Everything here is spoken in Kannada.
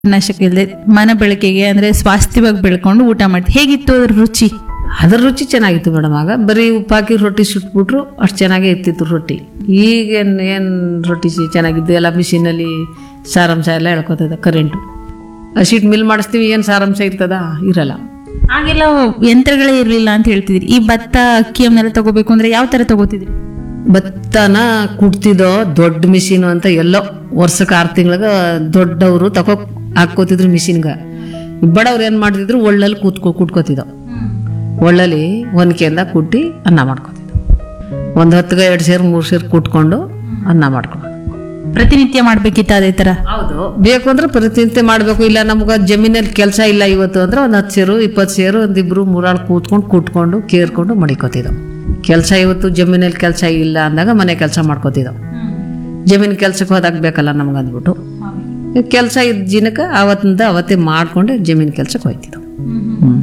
ನಾಶಕ ಇಲ್ಲದೆ ಮನ ಬೆಳಕಿಗೆ ಅಂದ್ರೆ ಸ್ವಾಸ್ಥ್ಯವಾಗಿ ಬೆಳ್ಕೊಂಡು ಊಟ ಮಾಡ್ತೀವಿ ಹೇಗಿತ್ತು ಅದ್ರ ರುಚಿ ಅದ್ರ ರುಚಿ ಚೆನ್ನಾಗಿತ್ತು ಮೇಡಮ್ ಆಗ ಬರೀ ಉಪ್ಪಾಕಿ ರೊಟ್ಟಿ ಸುಟ್ಬಿಟ್ರು ಅಷ್ಟು ಚೆನ್ನಾಗೇ ಇರ್ತಿತ್ತು ರೊಟ್ಟಿ ಈಗೇನು ಏನು ರೊಟ್ಟಿ ಸಿ- ಚೆನ್ನಾಗಿದ್ದು ಎಲ್ಲ ಮಿಷಿನಲ್ಲಿ ಸಾರಾಂಶ ಎಲ್ಲ ಹೇಳ್ಕೊತದ ಕರೆಂಟು ಹಸಿಟ್ಟು ಮಿಲ್ ಮಾಡಿಸ್ತೀವಿ ಏನು ಸಾರಾಂಶ ಇರ್ತದ ಇರಲ್ಲ ಆಗೆಲ್ಲ ಯಂತ್ರಗಳೇ ಇರಲಿಲ್ಲ ಅಂತ ಹೇಳ್ತಿದ್ರಿ ಈ ಭತ್ತ ಅಕ್ಕಿ ಅವನ್ನೆಲ್ಲ ತಗೋಬೇಕು ಅಂದ್ರೆ ಯಾವ ತರ ತಗೋತಿದ್ರಿ ಭತ್ತನ ಕುಟ್ತಿದ್ದೋ ದೊಡ್ಡ ಮಿಷಿನು ಅಂತ ಎಲ್ಲೋ ವರ್ಷಕ್ಕೆ ಆರು ತಿಂಗಳಿಗೆ ದೊಡ್ಡವರು ತಗೋ ಹಾಕ್ಕೋತಿದ್ರು ಮಿಷಿನ್ಗೆ ಬಡವ್ರು ಏನು ಮಾಡ್ತಿದ್ರು ಒಳ್ಳಲ್ಲಿ ಕೂತ್ಕೊ ಕುಟ್ಕೋತಿದ್ದೋ ಒಳ್ಳಲ್ಲಿ ಒನ್ಕೆಯಿಂದ ಕುಟ್ಟಿ ಅನ್ನ ಮಾಡ್ಕೋತಿದ್ದೋ ಒಂದು ಹೊತ್ತಿಗೆ ಎರಡು ಸೇರು ಮೂರು ಸೇರು ಕುಟ್ಕೊಂಡು ಅನ್ನ ಮಾಡ್ಕೊಂಡು ಪ್ರತಿನಿತ್ಯ ಮಾಡ್ಬೇಕಿತ್ತ ಅದೇ ತರ ಹೌದು ಬೇಕು ಅಂದ್ರೆ ಪ್ರತಿನಿತ್ಯ ಮಾಡಬೇಕು ಇಲ್ಲ ನಮ್ಗೆ ಜಮೀನಲ್ಲಿ ಕೆಲಸ ಇಲ್ಲ ಇವತ್ತು ಅಂದ್ರೆ ಒಂದು ಹತ್ತು ಸೇರು ಇಪ್ಪತ್ತು ಸೇರು ಒಂದಿಬ್ರು ಮೂರಾಳು ಕೂತ್ಕೊಂಡು ಕುಟ್ಕೊಂಡು ಕೇರ್ಕೊಂಡು ಮಡಿಕೋತಿದ್ದೋ ಕೆಲಸ ಇವತ್ತು ಜಮೀನಲ್ಲಿ ಕೆಲಸ ಇಲ್ಲ ಅಂದಾಗ ಮನೆ ಕೆಲಸ ಮಾಡ್ಕೋತಿದ್ದೋ ಜಮೀನು ಕೆಲ್ಸಕ್ಕೆ ಹೋದಾಗ ಬೇಕಲ್ಲ ನಮ್ಗೆ ಅಂದ್ಬಿಟ್ಟು ಕೆಲಸ ಇದ್ದ ದಿನಕ್ಕೆ ಅವತ್ತಿಂದ ಅವತ್ತೇ ಮಾಡ್ಕೊಂಡು ಜಮೀನು ಕೆಲ್ಸಕ್ಕೆ ಹೋಯ್ತಿದ್ದೋ